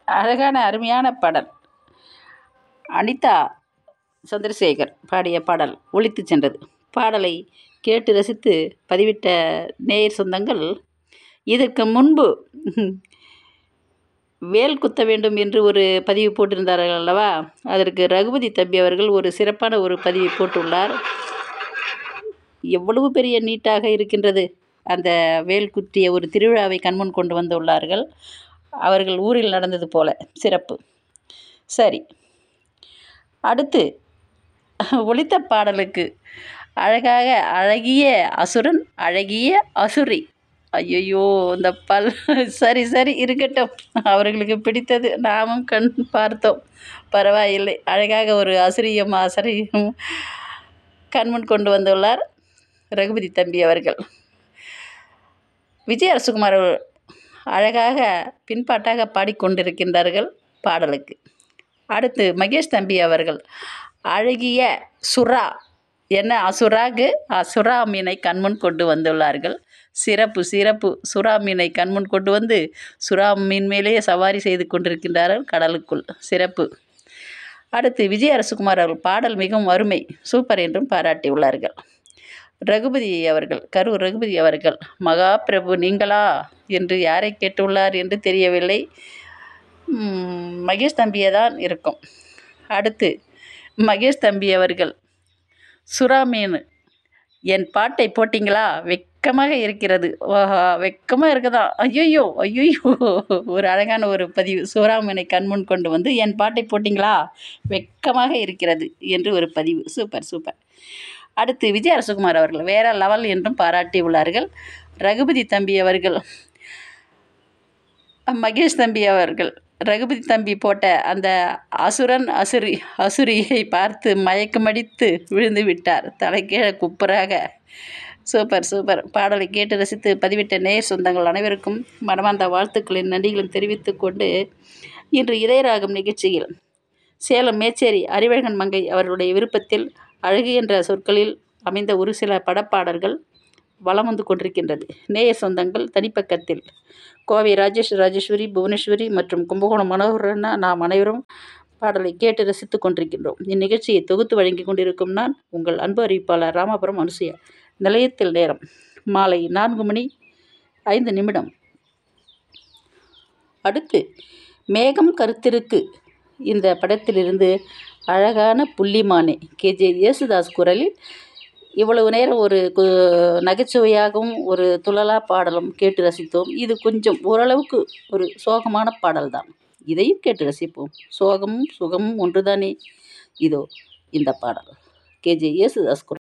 அழகான அருமையான பாடல் அனிதா சந்திரசேகர் பாடிய பாடல் ஒலித்து சென்றது பாடலை கேட்டு ரசித்து பதிவிட்ட நேயர் சொந்தங்கள் இதற்கு முன்பு வேல் குத்த வேண்டும் என்று ஒரு பதிவு போட்டிருந்தார்கள் அல்லவா அதற்கு ரகுபதி தம்பி அவர்கள் ஒரு சிறப்பான ஒரு பதிவை போட்டுள்ளார் எவ்வளவு பெரிய நீட்டாக இருக்கின்றது அந்த வேல் குத்திய ஒரு திருவிழாவை கண்முன் கொண்டு வந்துள்ளார்கள் அவர்கள் ஊரில் நடந்தது போல சிறப்பு சரி அடுத்து ஒலித்த பாடலுக்கு அழகாக அழகிய அசுரன் அழகிய அசுரி ஐயையோ இந்த பல் சரி சரி இருக்கட்டும் அவர்களுக்கு பிடித்தது நாமும் கண் பார்த்தோம் பரவாயில்லை அழகாக ஒரு அசுரியும் அசரியும் கண்முன் கொண்டு வந்துள்ளார் ரகுபதி தம்பி அவர்கள் விஜய் அரசுகுமார் அவர்கள் அழகாக பின்பாட்டாக பாடிக்கொண்டிருக்கின்றார்கள் பாடலுக்கு அடுத்து மகேஷ் தம்பி அவர்கள் அழகிய சுறா என்ன அசுராகு அசுரா மீனை கண்முன் கொண்டு வந்துள்ளார்கள் சிறப்பு சிறப்பு சுறா மீனை கண்முன் கொண்டு வந்து சுறா மீன் மேலேயே சவாரி செய்து கொண்டிருக்கின்றார்கள் கடலுக்குள் சிறப்பு அடுத்து விஜய் அரசுகுமார் அவர்கள் பாடல் மிகவும் அருமை சூப்பர் என்றும் பாராட்டியுள்ளார்கள் ரகுபதி அவர்கள் கரூர் ரகுபதி அவர்கள் மகா பிரபு நீங்களா என்று யாரை கேட்டுள்ளார் என்று தெரியவில்லை மகேஷ் தம்பியே தான் இருக்கும் அடுத்து மகேஷ் தம்பி அவர்கள் சுறா மீன் என் பாட்டை போட்டிங்களா வெக்கமாக இருக்கிறது ஓஹா வெக்கமாக இருக்குதா ஐயோ ஐயோ ஒரு அழகான ஒரு பதிவு சுறாமீனை கண்முன் கொண்டு வந்து என் பாட்டை போட்டிங்களா வெக்கமாக இருக்கிறது என்று ஒரு பதிவு சூப்பர் சூப்பர் அடுத்து விஜய் அரசகுமார் அவர்கள் வேற லெவல் என்றும் பாராட்டி உள்ளார்கள் ரகுபதி தம்பி அவர்கள் மகேஷ் தம்பி அவர்கள் ரகுபதி தம்பி போட்ட அந்த அசுரன் அசுரி அசுரியை பார்த்து மயக்கமடித்து விழுந்து விட்டார் தலைக்கீழே குப்பராக சூப்பர் சூப்பர் பாடலை கேட்டு ரசித்து பதிவிட்ட நேர் சொந்தங்கள் அனைவருக்கும் மனமார்ந்த வாழ்த்துக்களின் நன்றிகளும் தெரிவித்து கொண்டு இன்று இதயராகம் நிகழ்ச்சியில் சேலம் மேச்சேரி அறிவழகன் மங்கை அவர்களுடைய விருப்பத்தில் அழகு என்ற சொற்களில் அமைந்த ஒரு சில படப்பாடல்கள் வலம் வந்து கொண்டிருக்கின்றது நேய சொந்தங்கள் தனிப்பக்கத்தில் கோவை ராஜேஷ் ராஜேஸ்வரி புவனேஸ்வரி மற்றும் கும்பகோணம் மனோகரனா நாம் அனைவரும் பாடலை கேட்டு ரசித்து கொண்டிருக்கின்றோம் இந்நிகழ்ச்சியை தொகுத்து வழங்கி கொண்டிருக்கும் நான் உங்கள் அன்பு அறிவிப்பாளர் ராமபுரம் அனுசுயா நிலையத்தில் நேரம் மாலை நான்கு மணி ஐந்து நிமிடம் அடுத்து மேகம் கருத்திருக்கு இந்த படத்திலிருந்து அழகான புள்ளிமானே கேஜே யேசுதாஸ் குரலில் இவ்வளவு நேரம் ஒரு நகைச்சுவையாகவும் ஒரு துள்ளலா பாடலும் கேட்டு ரசித்தோம் இது கொஞ்சம் ஓரளவுக்கு ஒரு சோகமான பாடல் தான் இதையும் கேட்டு ரசிப்போம் சோகமும் சுகமும் ஒன்றுதானே இதோ இந்த பாடல் கேஜே யேசுதாஸ் குரல்